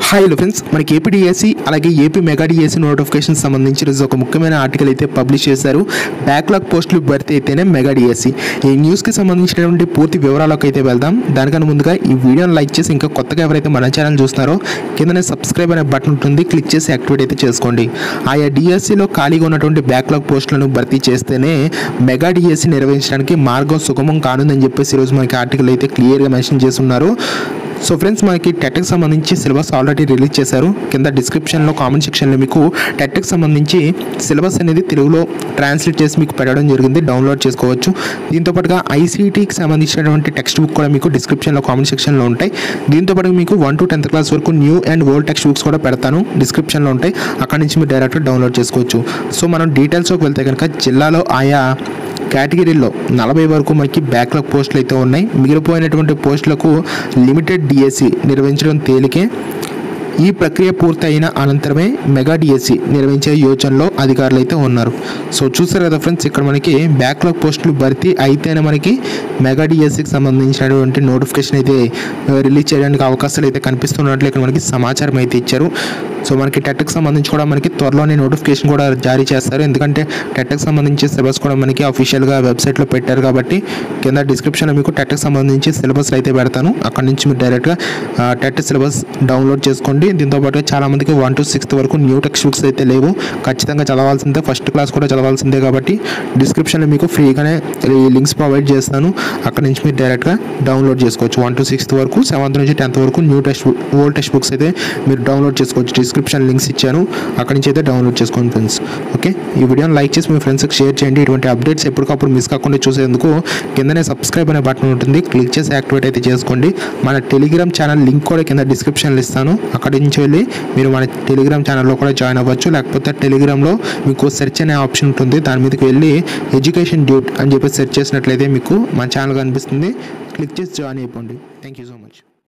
hi friends మనకి AP DSC అలాగే AP mega DSC notification సంబంధించి ఈరోజు ఒక ముఖ్యమైన ఆర్టికల్ అయితే పబ్లిష్ చేశారు బ్యాక్లాగ్ పోస్టులు భర్తీ అయితేనే మెగా డిఎస్సి ఈ న్యూస్కి సంబంధించినటువంటి పూర్తి వివరాలకు అయితే వెళ్దాం దానికన్నా ముందుగా ఈ వీడియోని లైక్ చేసి ఇంకా కొత్తగా ఎవరైతే మన ఛానల్ చూస్తున్నారో కిందనే సబ్స్క్రైబ్ అనే బటన్ ఉంటుంది క్లిక్ చేసి యాక్టివేట్ అయితే చేసుకోండి ఆయా డిఎస్సిలో ఖాళీగా ఉన్నటువంటి బ్యాక్లాగ్ పోస్టులను భర్తీ చేస్తేనే మెగా డిఎస్సి నిర్వహించడానికి మార్గం సుగమం కానుందని చెప్పేసి ఈరోజు మనకి ఆర్టికల్ అయితే క్లియర్గా మెన్షన్ చేస్తున్నారు సో ఫ్రెండ్స్ మనకి టెట్కి సంబంధించి సిలబస్ ఆల్రెడీ రిలీజ్ చేశారు కింద డిస్క్రిప్షన్లో కామెంట్ సెక్షన్లో మీకు టెట్కి సంబంధించి సిలబస్ అనేది తెలుగులో ట్రాన్స్లేట్ చేసి మీకు పెట్టడం జరిగింది డౌన్లోడ్ చేసుకోవచ్చు దీంతో పాటుగా ఐసీటీకి సంబంధించినటువంటి టెక్స్ట్ బుక్ కూడా మీకు డిస్క్రిప్షన్లో కామెంట్ సెక్షన్లో ఉంటాయి దీంతో పాటు మీకు వన్ టు టెన్త్ క్లాస్ వరకు new and old text books కూడా పెడతాను డిస్క్రిప్షన్లో ఉంటాయి అక్కడ నుంచి మీరు డైరెక్ట్గా డౌన్లోడ్ చేసుకోవచ్చు సో మనం డీటెయిల్స్లోకి వెళ్తే కనుక జిల్లాలో ఆయా కేటగిరీల్లో నలభై వరకు మనకి బ్యాక్లాగ్ పోస్టులు అయితే ఉన్నాయి మిగిలిపోయినటువంటి పోస్టులకు లిమిటెడ్ డిఎస్సి నిర్వహించడం తేలికే ఈ ప్రక్రియ పూర్తయిన అనంతరమే మెగా డిఎస్సి నిర్వహించే యోచనలో అధికారులు అయితే ఉన్నారు సో చూసారు కదా ఫ్రెండ్స్ ఇక్కడ మనకి బ్యాక్లాగ్ పోస్టులు భర్తీ అయితేనే మనకి మెగా డిఎస్సికి సంబంధించినటువంటి నోటిఫికేషన్ అయితే రిలీజ్ చేయడానికి అవకాశాలు అయితే కనిపిస్తున్నట్లు ఇక్కడ మనకి సమాచారం అయితే ఇచ్చారు సో మనకి టెట్కి సంబంధించి కూడా మనకి త్వరలోనే నోటిఫికేషన్ కూడా జారీ చేస్తారు ఎందుకంటే టెట్కి సంబంధించి సిలబస్ కూడా మనకి అఫీషియల్గా వెబ్సైట్లో పెట్టారు కాబట్టి కింద డిస్క్రిప్షన్లో మీకు టెట్కి సంబంధించి సిలబస్ అయితే పెడతాను అక్కడ నుంచి మీరు డైరెక్ట్గా టెట్ సిలబస్ డౌన్లోడ్ చేసుకోండి దీంతో పాటు చాలా మందికి వన్ టు సిక్స్త్ వరకు న్యూ టెక్స్ట్ బుక్స్ అయితే లేవు ఖచ్చితంగా చదవాల్సిందే ఫస్ట్ క్లాస్ కూడా చదవాల్సిందే కాబట్టి డిస్క్రిప్షన్లో మీకు ఫ్రీగానే ఈ లింక్స్ ప్రొవైడ్ చేస్తాను అక్కడ నుంచి మీరు డైరెక్ట్గా డౌన్లోడ్ చేసుకోవచ్చు వన్ టు సిక్స్త్ వరకు సెవెంత్ నుంచి టెన్త్ వరకు new text old text books అయితే మీరు డౌన్లోడ్ చేసుకోవచ్చు డిస్క్రిప్షన్ లింక్స్ ఇచ్చాను అక్కడ నుంచి అయితే డౌన్లోడ్ చేసుకోండి ఫ్రెండ్స్ ఓకే ఈ వీడియోని లైక్ చేసి మీ ఫ్రెండ్స్కి షేర్ చేయండి ఇటువంటి అప్డేట్స్ ఎప్పటికప్పుడు మిస్ కాకుండా చూసేందుకు కిందనే సబ్స్క్రైబ్ అనే బటన్ ఉంటుంది క్లిక్ చేసి యాక్టివేట్ అయితే చేసుకోండి మన టెలిగ్రామ్ ఛానల్ లింక్ కూడా కింద డిస్క్రిప్షన్లో ఇస్తాను అక్కడి నుంచి వెళ్ళి మీరు మన టెలిగ్రామ్ ఛానల్లో కూడా జాయిన్ అవ్వచ్చు లేకపోతే టెలిగ్రామ్లో మీకు సెర్చ్ అనే ఆప్షన్ ఉంటుంది దాని మీదకి వెళ్ళి ఎడ్యుకేషన్ డ్యూట్ అని చెప్పి సెర్చ్ చేసినట్లయితే మీకు మన ఛానల్ కనిపిస్తుంది క్లిక్ చేసి జాయిన్ అయిపోండి థ్యాంక్ యూ సో మచ్